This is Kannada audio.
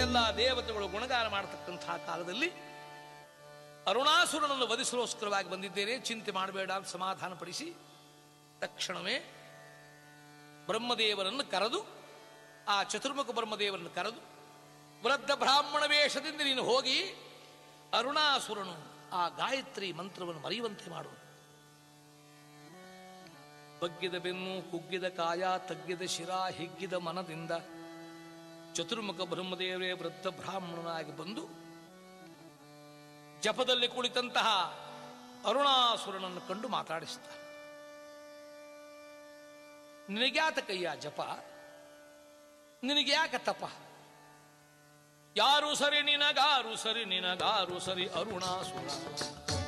ಇಷ್ಟೆಲ್ಲ ದೇವತೆಗಳು ಗುಣಗಾನ ಮಾಡತಕ್ಕಂತಹ ಕಾಲದಲ್ಲಿ ಅರುಣಾಸುರನನ್ನು ವಧಿಸಲೋಸ್ಕರವಾಗಿ ಬಂದಿದ್ದೇನೆ ಚಿಂತೆ ಮಾಡಬೇಡ ಅಂತ ಸಮಾಧಾನಪಡಿಸಿ ತಕ್ಷಣವೇ ಬ್ರಹ್ಮದೇವರನ್ನು ಕರೆದು ಆ ಚತುರ್ಮುಖ ಬ್ರಹ್ಮದೇವರನ್ನು ಕರೆದು ವೃದ್ಧ ಬ್ರಾಹ್ಮಣ ವೇಷದಿಂದ ನೀನು ಹೋಗಿ ಅರುಣಾಸುರನು ಆ ಗಾಯತ್ರಿ ಮಂತ್ರವನ್ನು ಮರೆಯುವಂತೆ ಮಾಡು ಬಗ್ಗಿದ ಬೆನ್ನು ಕುಗ್ಗಿದ ಕಾಯ ತಗ್ಗಿದ ಶಿರ ಹಿಗ್ಗಿದ ಮನದಿಂದ ಚತುರ್ಮುಖ ಬ್ರಹ್ಮದೇವರೇ ವೃದ್ಧ ಬ್ರಾಹ್ಮಣನಾಗಿ ಬಂದು ಜಪದಲ್ಲಿ ಕುಳಿತಂತಹ ಅರುಣಾಸುರನನ್ನು ಕಂಡು ಮಾತಾಡಿಸ್ತಾನೆ ನಿನಗ್ಯಾತ ಕೈಯ ಜಪ ನಿನಗ್ಯಾಕ ತಪ ಯಾರು ಸರಿ ನಿನಗಾರು ಸರಿ ನಿನಗಾರು ಸರಿ ಅರುಣಾಸುರ